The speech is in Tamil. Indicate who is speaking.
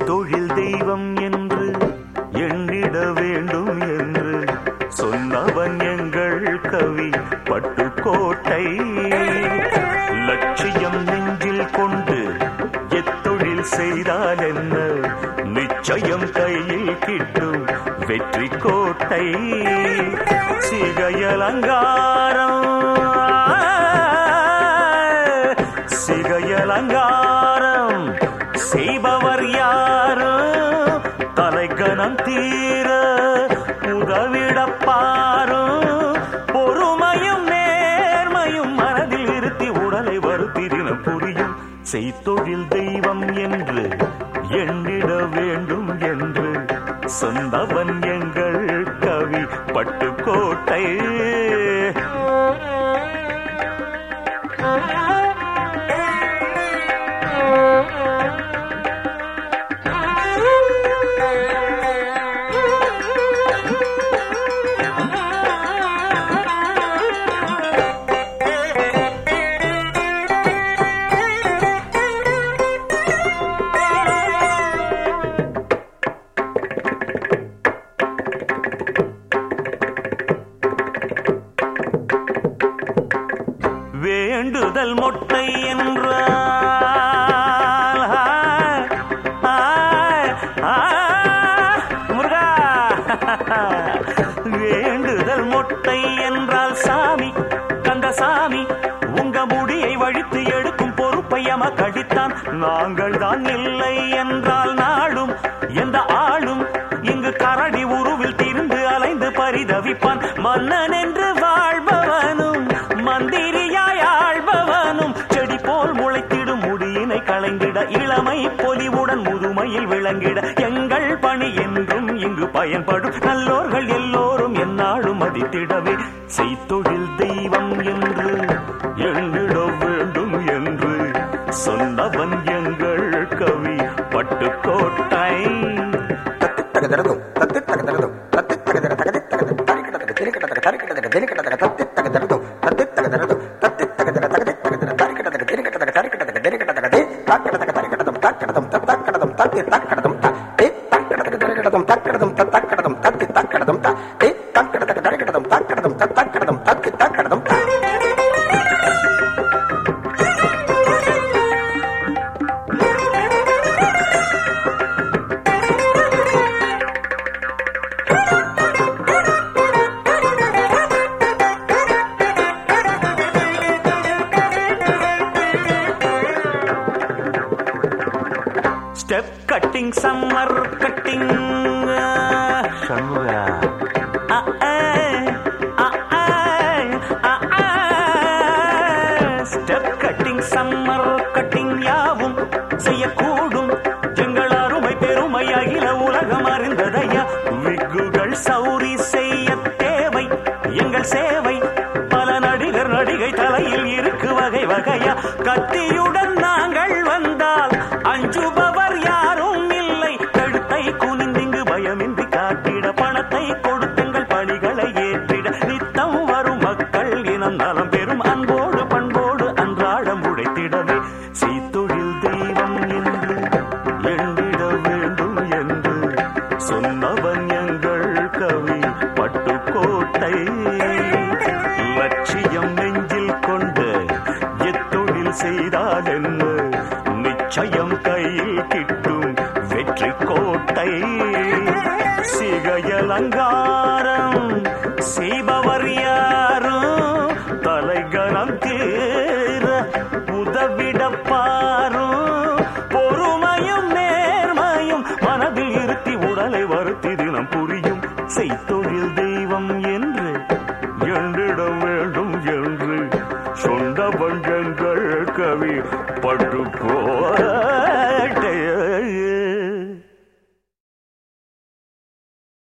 Speaker 1: செய்தொழில் தெய்வம் என்று எண்ணிட வேண்டும் என்று சொன்னவன் எங்கள் கவி பட்டுக்கோட்டை லட்சியம் நெஞ்சில் கொண்டு எத்தொழில் செய்தால் என்ன நிச்சயம் கையில் கிட்டும் வெற்றி கோட்டை சிகையலங்காரம் சிகையலங்காரம் செய்பவர் யாரும் தலைகணம் தீர உதவிடப்பாரும் பொறுமையும் நேர்மையும் மனதில் இருத்தி உடலை வருத்தி தினம் புரியும் செய்தொழில் தெய்வம் என்று எண்ணிட வேண்டும் என்று சொந்தவன் எங்கள் கவி பட்டுக்கோட்டை வேண்டுதல் மொட்டை என்றால் ஆய், ஆய், ஆய், முருகா வேண்டுதல் மொட்டை என்றால் சாமி கந்தசாமி உங்க முடியை வழித்து எடுக்கும் பொறுப்பை கடித்தான் நாங்கள் தான் இல்லை என்றால் நாடும் எந்த ஆளும் இங்கு கரடி உருவில் திரிந்து அலைந்து பரிதவிப்பான் மன்னன் என்று வாழ்பவனும் மந்திரியாய் ஆள்பவனும் செடி போல் முளைத்திடும் முடியினை களைந்திட இளமை பொலிவுடன் முதுமையில் விளங்கிட எங்கள் பணி என்றும் இங்கு பயன்படும் நல்லோர்கள் எல்லோரும் எந்நாளும் மதித்திடவே செய்தொழில் தெய்வம் என்று எண்ணிட வேண்டும் என்று சொன்னவன் எங்கள் கவி பட்டுக்கோட்டை
Speaker 2: தகதரதும் தத்தி தகதரதும் தத்தி தகதர தகதி தகத தரிக்கிடதக திரிக்கிடதக தரிக்கிடதக திரிக்கிடதக தத்தி தகதரதும் தத்தி தகதரதும் தத்தி தகதர தகதி தகதர தரிக்கிடதக திரிக்கிடதக தரிக்கிடதக திரிக்கிடதக தி தாக்கிடதக தரிக்கிடதும் தாக்கிடதும் தத்தாக்கிடதும் தத்தி தாக்கிடதும் த தி தாக்கிடதக தரிக்கிடதும் தாக்கிடதும் தத்தாக்கிடதும் தத்தி தாக்கிடதும் த தி தாக்கிடதக தரிக்கிடதும் தாக்கிடதும் தத்தாக்கிடதும் தத்தி தாக்கிடதும் த
Speaker 1: step cutting summer cutting Shanmuga step cutting summer cutting யாவும் செய்யக்கூடும் எங்கள் அருமை பெருமை அகில உலகம் அறிந்ததையா விக்குகள் சௌரி செய்ய தேவை எங்கள் சேவை பல நடிகர் நடிகை தலையில் இருக்கு வகை வகையா கத்தியுடன் நாங்கள் வந்தால் அஞ்சுபவர் யாரும் இல்லை கழுத்தை குனிந்திங்கு பயமின்றி காட்டிட பணத்தை கொடுத்தங்கள் பணிகளை ஏற்றிட நித்தம் வரும் மக்கள் இனம் நலம் பெறும் அன்போடு பண்போடு அன்றாடம் உழைத்திடவே சீத்தொழில் தெய்வம் என்று எண்ணிட வேண்டும் என்று சொன்னவன் எங்கள் கவி பட்டுக்கோட்டை லட்சியம் நெஞ்சில் கொண்டு எத்தொழில் செய்தால் என்ன நிச்சயம் கையில் கிட்டும் வெற்றி கோட்டை சிகையலங்காரம் செய்பவர் யாரும் தலைகணம் தீர உதவிடப்பாரும் பொறுமையும் நேர்மையும் மனதில் இருத்தி உடலை வருத்தி தினம் புரியும் செய்தொழில் தெய்வம் என்று எண்ணிட வேண்டும் என்று சொந்த பஞ்சங்கள் கவி பட்டுக்கோ